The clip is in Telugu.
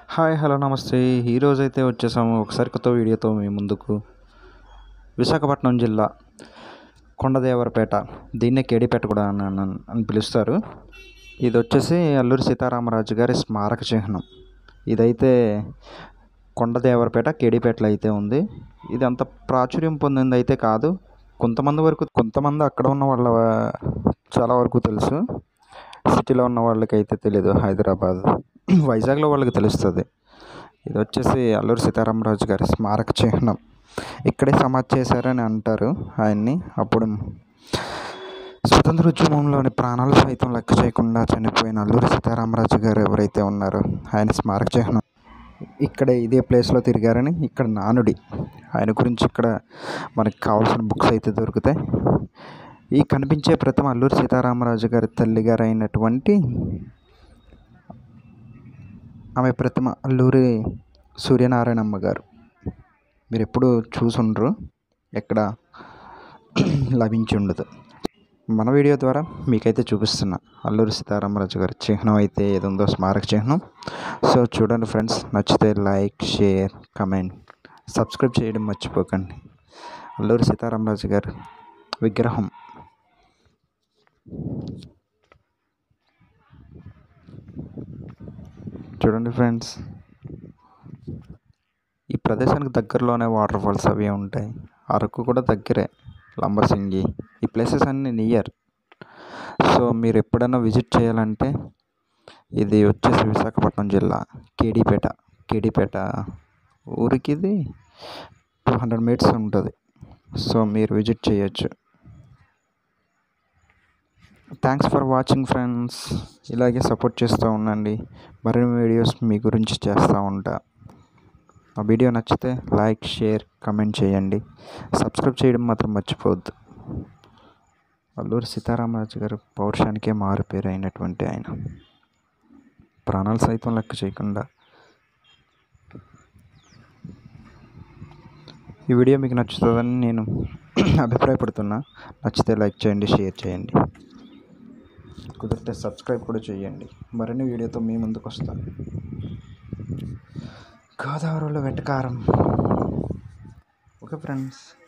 హాయ్ హలో నమస్తే ఈరోజు అయితే వచ్చేసాము ఒకసారి కొత్త వీడియోతో మీ ముందుకు విశాఖపట్నం జిల్లా కొండదేవరపేట దీన్నే కేడిపేట కూడా అని అని- అని పిలుస్తారు ఇది వచ్చేసి అల్లూరి సీతారామరాజు గారి స్మారక చిహ్నం ఇదైతే కొండదేవరపేట కేడిపేటలో అయితే ఉంది ఇది అంత ప్రాచుర్యం పొందింది అయితే కాదు కొంతమంది వరకు కొంతమంది అక్కడ ఉన్న వాళ్ళ చాలా వరకు తెలుసు సిటీలో ఉన్న వాళ్ళకి అయితే తెలియదు హైదరాబాద్ వైజాగ్లో వాళ్ళకి తెలుస్తుంది ఇది వచ్చేసి అల్లూరి సీతారామరాజు గారి స్మారక చిహ్నం ఇక్కడే సమాధి చేశారని అంటారు ఆయన్ని అప్పుడు స్వతంత్ర ఉద్యమంలోని ప్రాణాలు సైతం లెక్క చేయకుండా చనిపోయిన అల్లూరి సీతారామరాజు గారు ఎవరైతే ఉన్నారో ఆయన స్మారక చిహ్నం ఇక్కడ ఇదే ప్లేస్లో తిరిగారని ఇక్కడ నానుడి ఆయన గురించి ఇక్కడ మనకి కావాల్సిన బుక్స్ అయితే దొరుకుతాయి ఈ కనిపించే ప్రతిమ అల్లూరి సీతారామరాజు గారి తల్లి గారు అయినటువంటి ఆమె ప్రతిమ అల్లూరి సూర్యనారాయణమ్మ గారు మీరు ఎప్పుడు చూసుండ్రు ఎక్కడ లభించి ఉండదు మన వీడియో ద్వారా మీకైతే చూపిస్తున్నా అల్లూరి సీతారామరాజు గారి చిహ్నం అయితే ఏది ఉందో స్మారక చిహ్నం సో చూడండి ఫ్రెండ్స్ నచ్చితే లైక్ షేర్ కమెంట్ సబ్స్క్రైబ్ చేయడం మర్చిపోకండి అల్లూరి సీతారామరాజు గారు విగ్రహం చూడండి ఫ్రెండ్స్ ఈ ప్రదేశానికి దగ్గరలోనే వాటర్ ఫాల్స్ అవి ఉంటాయి అరకు కూడా దగ్గరే లంబసింగి ఈ ప్లేసెస్ అన్నీ నియర్ సో మీరు ఎప్పుడైనా విజిట్ చేయాలంటే ఇది వచ్చేసి విశాఖపట్నం జిల్లా కేడీపేట కేడీపేట ఊరికి ఇది టూ హండ్రెడ్ మీటర్స్ ఉంటుంది సో మీరు విజిట్ చేయొచ్చు థ్యాంక్స్ ఫర్ వాచింగ్ ఫ్రెండ్స్ ఇలాగే సపోర్ట్ చేస్తూ ఉండండి మరిన్ని వీడియోస్ మీ గురించి చేస్తూ ఉంటా ఆ వీడియో నచ్చితే లైక్ షేర్ కమెంట్ చేయండి సబ్స్క్రైబ్ చేయడం మాత్రం మర్చిపోవద్దు అల్లూరి సీతారామరాజు గారు పౌరుషానికే మారు పేరు అయినటువంటి ఆయన ప్రాణాలు సైతం లెక్క చేయకుండా ఈ వీడియో మీకు నచ్చుతుందని నేను అభిప్రాయపడుతున్నా నచ్చితే లైక్ చేయండి షేర్ చేయండి కుదిరితే సబ్స్క్రైబ్ కూడా చేయండి మరిన్ని వీడియోతో మీ ముందుకు వస్తాను గోదావరిలో వెటకారం ఓకే ఫ్రెండ్స్